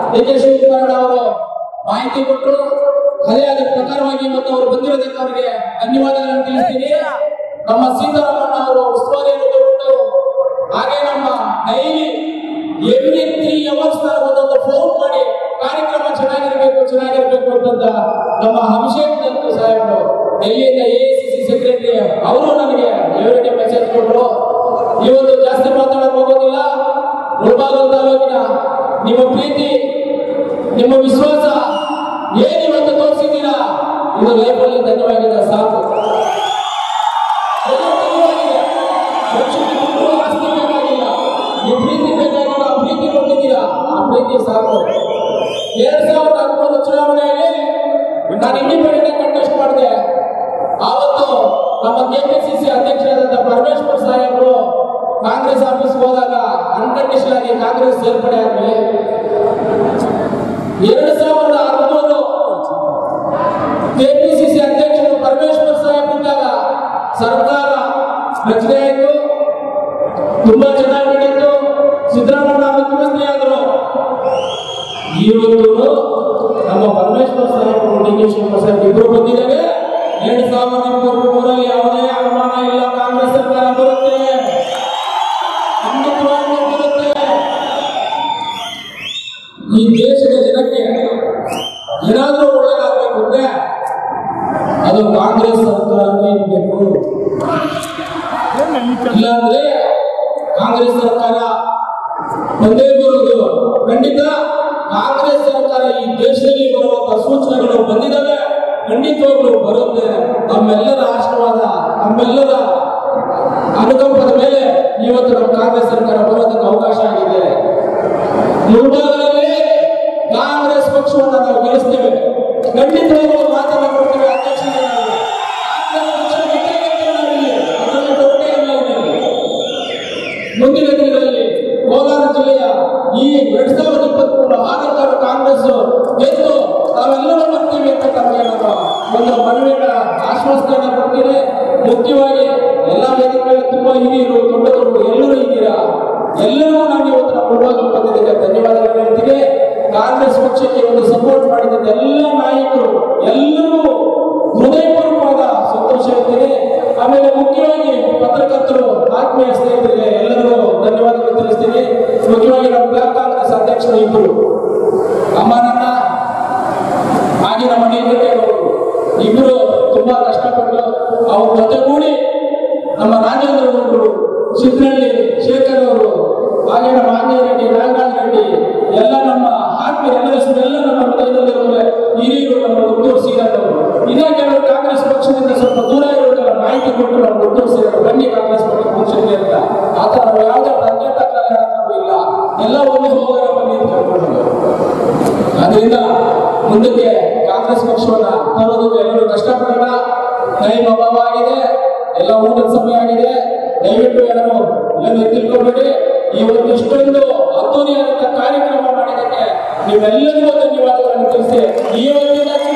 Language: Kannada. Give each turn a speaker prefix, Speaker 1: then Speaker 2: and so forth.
Speaker 1: ಡಿ ಕೆ ಶಿವಕುಮಾರ್ ಅವರು ಮಾಹಿತಿ ಕೊಟ್ಟರು ಅದೇ ಅದ್ರ ಪ್ರಕಾರವಾಗಿ ಇವತ್ತು ಅವರು ಬಂದಿರೋದಕ್ಕೆ ಅವರಿಗೆ ಧನ್ಯವಾದಗಳನ್ನು ತಿಳಿಸ್ತೀನಿ ನಮ್ಮ ಸೀತಾರಾಮಣ್ಣ ಅವರು ಉಸ್ತುವಾರಿಯನ್ನು ತಗೊಂಡು ಹಾಗೆ ನಮ್ಮ ಡೈಲಿ ಎವ್ರಿ ತ್ರೀ ಅವರ್ಸ್ ಒಂದೊಂದು ಫೋನ್ ಮಾಡಿ ಕಾರ್ಯಕ್ರಮ ಚೆನ್ನಾಗಿರ್ಬೇಕು ಚೆನ್ನಾಗಿರ್ಬೇಕು ಅಂತಂದ ನಮ್ಮ ಅಭಿಷೇಕ್ ದತ್ತು ಸಾಹೇಬರು ಡೆಲ್ಲಿಯಿಂದ ಎ ಸಿ ಸೆಕ್ರೆಟರಿ ಅವರು ನನಗೆ ಎವ್ರಿ ಮೆಸೇಜ್ ಕೊಟ್ಟರು ಇವತ್ತು ಜಾಸ್ತಿ ಮಾತಾಡಕ್ ಹೋಗೋದಿಲ್ಲ ಮುಳಬಾಗಿಲು ತಾಲೂಕಿನ ನಿಮ್ಮ ಪ್ರೀತಿ ನಿಮ್ಮ ವಿಶ್ವಾಸ ಏನ್ ಇವತ್ತು ತೋರಿಸಿದ್ದೀರಾ ಇದು ಲೈಫಲ್ಲಿ ಧನ್ಯವಾಗಿದೆ ಸಾಕು ಎಲ್ಲ ಧನ್ಯವಾಗಿದೆ ಮನುಷ್ಯನಿಗೆ ದುಡ್ಡು, ಆಸ್ತಿ ಬೇಕಾಗಿಲ್ಲ ನೀವು ಪ್ರೀತಿ ಬೇಕಾಗಿಲ್ಲ ಆ ಪ್ರೀತಿ ಕೊಟ್ಟಿದ್ದೀರಾ ಆ ಪ್ರೀತಿ ಸಾಕು ಎರಡ್ ಸಾವಿರದ ಹದಿಮೂರು ಚುನಾವಣೆಯಲ್ಲಿ ನಾನು ಇಂಡಿಪೆಂಡೆಂಟ್ ಕಂಟೆಸ್ಟ್ ಮಾಡಿದೆ ಆವತ್ತು ನಮ್ಮ ಕೆಪಿಸಿಸಿ ಅಧ್ಯಕ್ಷರಾದಂತ ಪರಮೇಶ್ವರ್ ಸಾಹೇಬರು ಕಾಂಗ್ರೆಸ್ ಆಫೀಸ್ ಹೋದಾಗ ಅನ್ಕಂಡೀಷನ್ ಆಗಿ ಕಾಂಗ್ರೆಸ್ ಸೇರ್ಪಡೆ ಆದ್ಮೇಲೆ ಎರಡು ಸಾವಿರದ ಹದಿಮೂರು ಕೆಪಿಸಿಸಿ ಅಧ್ಯಕ್ಷರು ಪರಮೇಶ್ವರ್ ಸಾಹೇಬ್ ಇದ್ದಾಗ ಸರ್ಕಾರ ರಚನೆ ಆಯಿತು ತುಂಬಾ ಚೆನ್ನಾಗಿ ನಡೀತು ಸಿದ್ದರಾಮಯ್ಯ ಮುಖ್ಯಮಂತ್ರಿ ಆದರು ಇವತ್ತು ನಮ್ಮ ಪರಮೇಶ್ವರ್ ಸಾಹೇಬರು ಡಿ ಕೆ ಶಿವಕುಮಾರ್ ಸಾಹೇಬ್ ಇಬ್ಬರು ಬಂದಿದ್ದೇವೆ ಎರಡ್ ಸಾವಿರದ ಇಪ್ಪತ್ಮೂರರಲ್ಲಿ ಯಾವುದೇ ಅನುಮಾನ ಇಲ್ಲ ಕಾಂಗ್ರೆಸ್ ಸರ್ಕಾರ ಬರುತ್ತೆ ಖಂಡಿತವಾಗ್ಲೂ ಬರುತ್ತೆ ಈ ದೇಶದ ಜನಕ್ಕೆ ಏನಾದ್ರೂ ಒಳ್ಳೇದಾಗಬೇಕು ಅಂದ್ರೆ ಅದು ಕಾಂಗ್ರೆಸ್ ಸರ್ಕಾರನೇ ಇರಬೇಕು ಇಲ್ಲಾಂದ್ರೆ ಕಾಂಗ್ರೆಸ್ ಸರ್ಕಾರ ಒಂದೇ ಬರುವುದು ಖಂಡಿತ ಕಾಂಗ್ರೆಸ್ ಸರ್ಕಾರ ಈ ದೇಶದಲ್ಲಿ ಬರುವಂತ ಸೂಚನೆಗಳು ಬಂದಿದ್ದಾವೆ ಖಂಡಿತವಾಗ್ಲೂ ಬರುತ್ತೆ ನಮ್ಮೆಲ್ಲರ ಆಶೀರ್ವಾದ ನಮ್ಮೆಲ್ಲರ ಅನುಕಂಪದ ಮೇಲೆ ಇವತ್ತು ನಮ್ಮ ಕಾಂಗ್ರೆಸ್ ಸರ್ಕಾರ ಬರೋದಕ್ಕೆ ಅವಕಾಶ ಆಗಿದೆ ಮುಳಬಾಗಿಲಲ್ಲಿ ಕಾಂಗ್ರೆಸ್ ಪಕ್ಷವನ್ನು ನಾವು ಗೆಲ್ಲಿಸ್ತೇವೆ ಖಂಡಿತವಾಗ್ಲೂ ಮಾತನ್ನ ಕೊಡ್ತೇವೆ ಅಧ್ಯಕ್ಷರಿಗೆ ನಾವು. ಕಾಂಗ್ರೆಸ್ ಪಕ್ಷ ಗೆದ್ದೇ ಗೆಲ್ತೇವೆ ನಾವಿಲ್ಲಿ. ಅದರಲ್ಲಿ ಡೌಟೇ ಇಲ್ಲ ಇದರಲ್ಲಿ. ಮುಂದಿನ ದಿನಗಳಲ್ಲಿ ಕೋಲಾರ ಜಿಲ್ಲೆಯ ಈ ಎರಡ್ ಸಾವಿರದ ಇಪ್ಪತ್ಮೂರು ಆಡಳಿತ ಕಾಂಗ್ರೆಸ್ ಗೆದ್ದು ತಾವೆಲ್ಲರೂ ಬರ್ತೀವಿ ಅಂತ ತಮಗೆ ನಾನು ಒಂದು ಮನವಿಗಳ ಆಶ್ವಾಸನೆಯನ್ನು ಕೊಡ್ತೀನಿ ಮುಖ್ಯವಾಗಿ ಎಲ್ಲ ವೇದಿಕೆಗಳಲ್ಲಿ ತುಂಬಾ ಹಿರಿಯರು ದೊಡ್ಡ ದೊಡ್ಡ ಎಲ್ಲರೂ ಇದ್ದೀರಾ ಎಲ್ಲರಿಗೂ ನಾನು ಇವತ್ತು ನಮ್ಮ ಮುಳುಬಾಗಿಲು ಬಂದಿದ್ದೇನೆ ಧನ್ಯವಾದಗಳು ಹೇಳ್ತೀನಿ ಕಾಂಗ್ರೆಸ್ ಪಕ್ಷಕ್ಕೆ ಒಂದು ಸಪೋರ್ಟ್ ಮಾಡಿದಂತ ಎಲ್ಲ ನಾಯಕರು ಎಲ್ಲರಿಗೂ ಹೃದಯಪೂರ್ವಕವಾದ ಸಂತೋಷ ಹೇಳ್ತೀನಿ ಆಮೇಲೆ ಮುಖ್ಯವಾಗಿ ಪತ್ರಕರ್ತರು ಆತ್ಮೀಯ ಸ್ನೇಹಿತರಿಗೆ ಎಲ್ಲರಿಗೂ ಧನ್ಯವಾದಗಳು ತಿಳಿಸ್ತೀನಿ ಮುಖ್ಯವಾಗಿ ನಮ್ಮ ಬ್ಲಾಕ್ ಕಾಂಗ್ರೆಸ್ ಅಧ್ಯಕ್ಷರು ಇಬ್ಬರು ಅಮ್ಮನನ್ನ ಹಾಗೆ ನಮ್ಮ ನೇತೃತ್ವದವರು ಇಬ್ಬರು ತುಂಬಾ ಕಷ್ಟಪಟ್ಟು ಅವ್ರ ಜೊತೆಗೂಡಿ ನಮ್ಮ ರಾಜೇಂದ್ರ ಗೌಡರು ಸಿದ್ಧಳ್ಳಿ ಶೇಖರ್ ಅವರು ಹಾಗೆ ನಮ್ಮ ಆಂಜನೇಯ ರೆಡ್ಡಿ ನಾಗರಾಜ್ ರೆಡ್ಡಿ ಎಲ್ಲ ನಮ್ಮ ಆತ್ಮೀಯ ಎಲ್ಲ ಹೆಸರೆಲ್ಲ ನಮ್ಮ ಹೃದಯದಲ್ಲಿರುವ ಹಿರಿಯರು ನಮ್ಮ ಗುಂಟೂರು ಶ್ರೀರಾಮ್ ಅವರು ಇದೇ ಕೆಲವರು ಕಾಂಗ್ರೆಸ್ ಪಕ್ಷದಿಂದ ಸ್ವಲ್ಪ ದೂರ ಇರೋದೆಲ್ಲ ಮಾಹಿತಿ ಕೊಟ್ಟು ನಮ್ಮ ಗುಂಟೂರು ಶ್ರೀರಾಮ್ ಬನ್ನಿ ಕಾಂಗ್ರೆಸ್ ಪಕ್ಷ ಪಕ್ಷಕ್ಕೆ ಅಂತ ಆ ಥರ ನಾವು ಯಾವುದೇ ತಂದೆ ತಕ್ಕಲ್ಲ ಇಲ್ಲ ಎಲ್ಲ ಒಂದು ಹೋಗೋಣ ಬನ್ನಿ ಅಂತ ಕರ್ಕೊಂಡು ಅದರಿಂದ ಮುಂದಕ್ಕೆ ಕಾಂಗ್ರೆಸ್ ಪಕ್ಷವನ್ನ ತರೋದಕ್ಕೆ ಎಲ್ಲರೂ ಕಷ್ಟಪಡೋಣ ಟೈಮ್ ಅಭಾವ ಆಗಿದೆ ಎಲ್ಲ ಊಟದ ಸಮಯ ಆಗಿದೆ ದಯವಿಟ್ಟು ಯಾರು ಏನು ತಿಳ್ಕೊಬೇಡಿ ಇವತ್ತು ಇಷ್ಟೊಂದು ಅದ್ದೂರಿಯಾದಂತ ಕಾರ್ಯಕ್ರಮ ಮಾಡಿದ್ದಕ್ಕೆ ನೀವೆಲ್ಲರಿಗೂ ಧನ್ಯವಾದಗಳನ್ನು ತಿಳಿಸಿ ಇವತ್ತಿನ